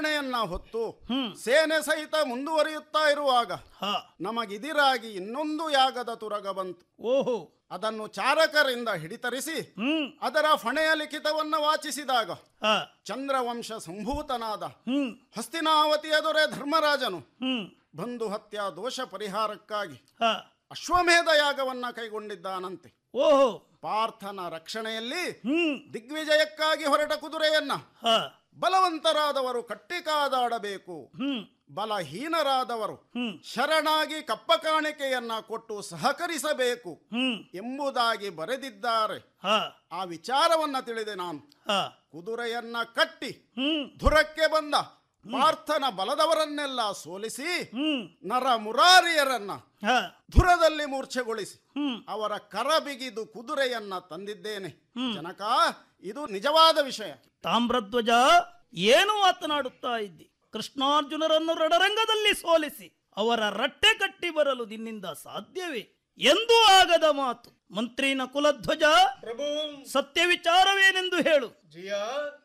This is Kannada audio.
ಆಣೆಯನ್ನ ಹೊತ್ತು ಹ್ಮ್ ಸೇನೆ ಸಹಿತ ಮುಂದುವರಿಯುತ್ತಾ ಇರುವಾಗ ಹ ನಮಗಿದಿರಾಗಿ ಇನ್ನೊಂದು ಯಾಗದ ತುರಗ ಬಂತು ಓಹೋ ಅದನ್ನು ಚಾರಕರಿಂದ ಹಿಡಿತರಿಸಿ ಹ್ಮ್ ಅದರ ಫಣೆಯ ಲಿಖಿತವನ್ನ ವಾಚಿಸಿದಾಗ ಹ ಚಂದ್ರವಂಶ ಸಂಭೂತನಾದ ಹ್ಮ್ ಹಸ್ತಿನಾವತಿಯ ದೊರೆ ಧರ್ಮರಾಜನು ಹ್ಮ್ ಬಂಧು ಹತ್ಯಾ ದೋಷ ಪರಿಹಾರಕ್ಕಾಗಿ ಹ ಅಶ್ವಮೇಧ ಯಾಗವನ್ನ ಕೈಗೊಂಡಿದ್ದಾನಂತೆ ಓಹೋ ಪಾರ್ಥನ ರಕ್ಷಣೆಯಲ್ಲಿ ಹ್ಮ್ ದಿಗ್ವಿಜಯಕ್ಕಾಗಿ ಹೊರಟ ಕುದುರೆಯನ್ನ ಹ ಬಲವಂತರಾದವರು ಕಟ್ಟಿ ಕಾದಾಡಬೇಕು ಹ್ಮ್ ಬಲಹೀನರಾದವರು ಹ್ಮ್ ಶರಣಾಗಿ ಕಪ್ಪ ಕಾಣಿಕೆಯನ್ನ ಕೊಟ್ಟು ಸಹಕರಿಸಬೇಕು ಹ್ಮ್ ಎಂಬುದಾಗಿ ಬರೆದಿದ್ದಾರೆ ಹ ಆ ವಿಚಾರವನ್ನ ತಿಳಿದೆ ನಾನು ಹ ಕುದುರೆಯನ್ನ ಕಟ್ಟಿ ಹ್ಮ್ ಧುರಕ್ಕೆ ಬಂದ ಪಾರ್ಥನ ಬಲದವರನ್ನೆಲ್ಲ ಸೋಲಿಸಿ ಹ್ಮ್ ನರ ಮುರಾರಿಯರನ್ನ ಹ ಧುರದಲ್ಲಿ ಮೂರ್ಛೆಗೊಳಿಸಿ ಹ್ಮ್ ಅವರ ಕರ ಬಿಗಿದು ಕುದುರೆಯನ್ನ ತಂದಿದ್ದೇನೆ ಜನಕ ಇದು ನಿಜವಾದ ವಿಷಯ ತಾಮ್ರಧ್ವಜ ಏನು ಮಾತನಾಡುತ್ತಾ ಇದ್ದಿ ಕೃಷ್ಣಾರ್ಜುನರನ್ನು ರಣರಂಗದಲ್ಲಿ ಸೋಲಿಸಿ ಅವರ ರಟ್ಟೆ ಕಟ್ಟಿ ಬರಲು ನಿನ್ನಿಂದ ಸಾಧ್ಯವೇ ಎಂದೂ ಆಗದ ಮಾತು ಮಂತ್ರಿನ ಕುಲಧ್ವಜ ಪ್ರಭು ಸತ್ಯ ವಿಚಾರವೇನೆಂದು ಹೇಳು ಜಿಯ